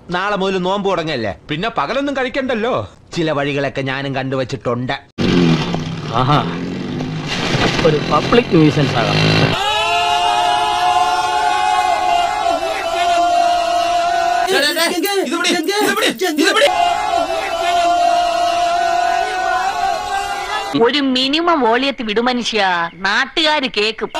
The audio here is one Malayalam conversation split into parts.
നാളെ മുതൽ നോമ്പ് തുടങ്ങല്ലേ പിന്നെ പകലൊന്നും കഴിക്കണ്ടല്ലോ ചില വഴികളൊക്കെ ഞാനും കണ്ടുവച്ചിട്ടുണ്ട് ആഹാ ഒരു പബ്ലിക് ന്യൂസൻസ് ആകാം ഒരു മിനിമം വോളിയത്തിൽ വിടു മനുഷ്യ നാട്ടുകാര് കേക്കും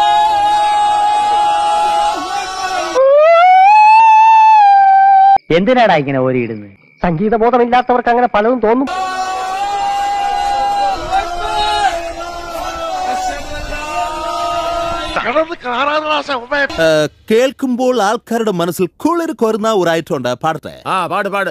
എന്തിനാടാ ഇങ്ങനെ ഓരിയിടുന്നത് സംഗീത ബോധമില്ലാത്തവർക്ക് അങ്ങനെ പലതും തോന്നും കേൾക്കുമ്പോൾ ആൾക്കാരുടെ മനസ്സിൽ കുളിർ കൊരുന്ന ഒരായിട്ടുണ്ട് പാടട്ടെ ആ പാട് പാട്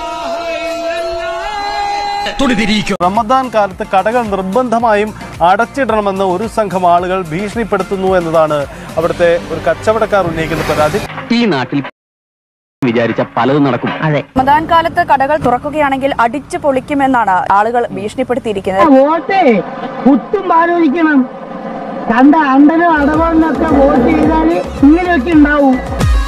റമദാൻ കാലത്ത് കടകൾ നിർബന്ധമായും അടച്ചിടണമെന്ന് ഒരു സംഘം ആളുകൾ ഭീഷണിപ്പെടുത്തുന്നു എന്നതാണ് അവിടുത്തെ ഒരു കച്ചവടക്കാർ ഉന്നയിക്കുന്ന പരാതി ഈ നാട്ടിൽ വിചാരിച്ച പലതും നടക്കും അതെ റമദാൻ കാലത്ത് കടകൾ തുറക്കുകയാണെങ്കിൽ അടിച്ചു പൊളിക്കുമെന്നാണ് ആളുകൾ ഭീഷണിപ്പെടുത്തിയിരിക്കുന്നത് വോട്ട് കുത്തും ആലോചിക്കണം കണ്ട അണ്ടനും അടവെന്നൊക്കെ വോട്ട് ചെയ്താൽ ഇങ്ങനെയൊക്കെ ഉണ്ടാവും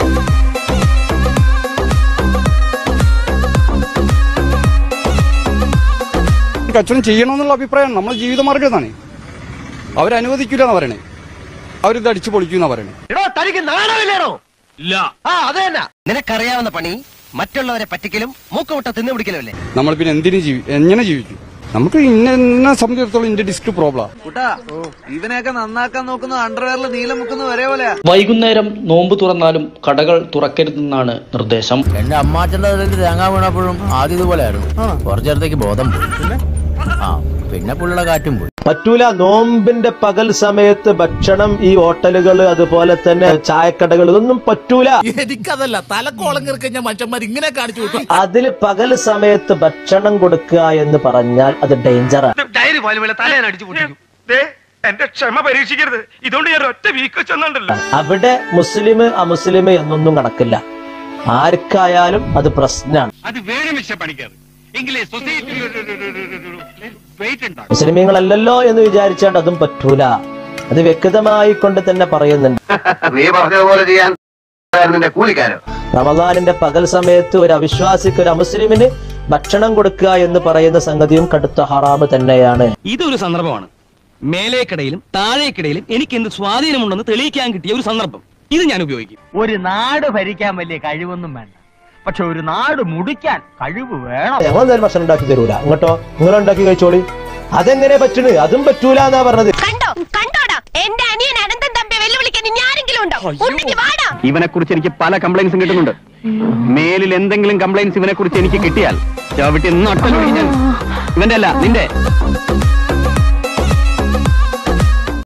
കച്ചവടം ചെയ്യണമെന്നുള്ള അഭിപ്രായം നമ്മുടെ ജീവിതമാർഗം എന്നാണ് അവരനുവദിക്കില്ല എന്നാ പറയണേ അവരിത് അടിച്ചു പൊളിക്കുന്ന പറയണേ തനിക്ക് നാണമില്ലേണോ ഇല്ല ആ അതെ നിനക്കറിയാവുന്ന പണി മറ്റുള്ളവരെ പറ്റിക്കലും മൂക്കമുട്ട തിന്നു പിടിക്കലുമല്ലേ നമ്മൾ പിന്നെ എന്തിനു ജീവി എങ്ങനെ ജീവിക്കും നമുക്ക് ഇന്ന എന്നെ സംബന്ധിച്ചിടത്തോളം ഇതിന്റെ ഡിസ്ക് പ്രോബ്ലം ഇവനെയൊക്കെ നന്നാക്കാൻ നോക്കുന്ന അണ്ടർവെയറിൽ നീലം മുക്കുന്ന ഒരേ പോലെ വൈകുന്നേരം നോമ്പ് തുറന്നാലും കടകൾ തുറക്കരുതെന്നാണ് നിർദ്ദേശം എന്റെ അമ്മാച്ചന്റെ അതിൽ തേങ്ങ വീണപ്പോഴും ആദ്യം ഇതുപോലെ ആയിരുന്നു കുറച്ചേരത്തേക്ക് ബോധം പോയി ആ പിന്നെ പുള്ളിയുടെ കാറ്റും പോയി പറ്റൂല നോമ്പിന്റെ പകൽ സമയത്ത് ഭക്ഷണം ഈ ഹോട്ടലുകൾ അതുപോലെ തന്നെ ചായക്കടകൾ ഇതൊന്നും പറ്റൂല എനിക്കതല്ല തലക്കോളം കിറക്കഞ്ഞ മനുഷ്യന്മാർ ഇങ്ങനെ കാണിച്ചു വിട്ടു അതിൽ പകൽ സമയത്ത് ഭക്ഷണം കൊടുക്കുക എന്ന് പറഞ്ഞാൽ അത് ഡേഞ്ചറാണ് ഡയറി പോലെ തലേനടിച്ചു പൊട്ടിക്കും എന്റെ ക്ഷമ പരീക്ഷിക്കരുത് ഇതുകൊണ്ട് ഞാൻ ഒറ്റ വീക്ക് വെച്ചെന്നുണ്ടല്ലോ അവിടെ മുസ്ലിം അമുസ്ലിം എന്നൊന്നും കണക്കില്ല ആർക്കായാലും അത് പ്രശ്നമാണ് അത് വേണം മിസ്റ്റർ പണിക്കർ എങ്കിലേ സൊസൈറ്റിയിൽ വെയിറ്റ് ഉണ്ടാകും മുസ്ലിമീങ്ങളല്ലല്ലോ എന്ന് വിചാരിച്ചാണ്ട് അതും പറ്റൂല അത് വ്യക്തമായി കൊണ്ട് തന്നെ പറയുന്നുണ്ട് നീ പറഞ്ഞതുപോലെ ചെയ്യാൻ നിന്റെ കൂലിക്കാരോ റമദാനിന്റെ പകൽ സമയത്ത് ഒരു അവിശ്വാസിക്ക് ഒരു അമുസ്ലിമിന് ഭക്ഷണം കൊടുക്കുക എന്ന് പറയുന്ന സംഗതിയും കടുത്ത ഹറാമ് തന്നെയാണ് ഇതൊരു സന്ദർഭമാണ് മേലേക്കിടയിലും താഴേക്കിടയിലും എനിക്ക് എന്ത് സ്വാധീനമുണ്ടെന്ന് തെളിയിക്കാൻ കിട്ടിയ ഒരു സന്ദർഭം ഇത് ഞാൻ ഉപയോഗിക്കും ഒരു നാട് ഭരിക്കാൻ വലിയ കഴിവൊന്നും വേണ്ട പക്ഷെ ഒരു നാട് മുടിക്കാൻ കഴിവ് വേണം ഞങ്ങൾ എന്തായാലും ഭക്ഷണം ഉണ്ടാക്കി തരൂല അങ്ങോട്ടോ നിങ്ങൾ ഉണ്ടാക്കി കഴിച്ചോളി അതെങ്ങനെ പറ്റണ് അതും പറ്റൂല എന്നാ പറഞ്ഞത് കണ്ടോ കണ്ടോടാ എന്റെ അനിയൻ അനന്തൻ തമ്പിയെ വെല്ലുവിളിക്കാൻ ഇനി ആരെങ്കിലും ഉണ്ടോ ഉണ്ടെങ്കി വാടാ ഇവനെ കുറിച്ച് എനിക്ക് പല കംപ്ലൈൻസും കിട്ടുന്നുണ്ട് മേലിൽ എന്തെങ്കിലും കംപ്ലൈൻസ് ഇവനെ കുറിച്ച് എനിക്ക് കിട്ടിയാൽ ചവിട്ടി നട്ടലൊടിഞ്ഞ് ഇവന്റെ അല്ല നിന്റെ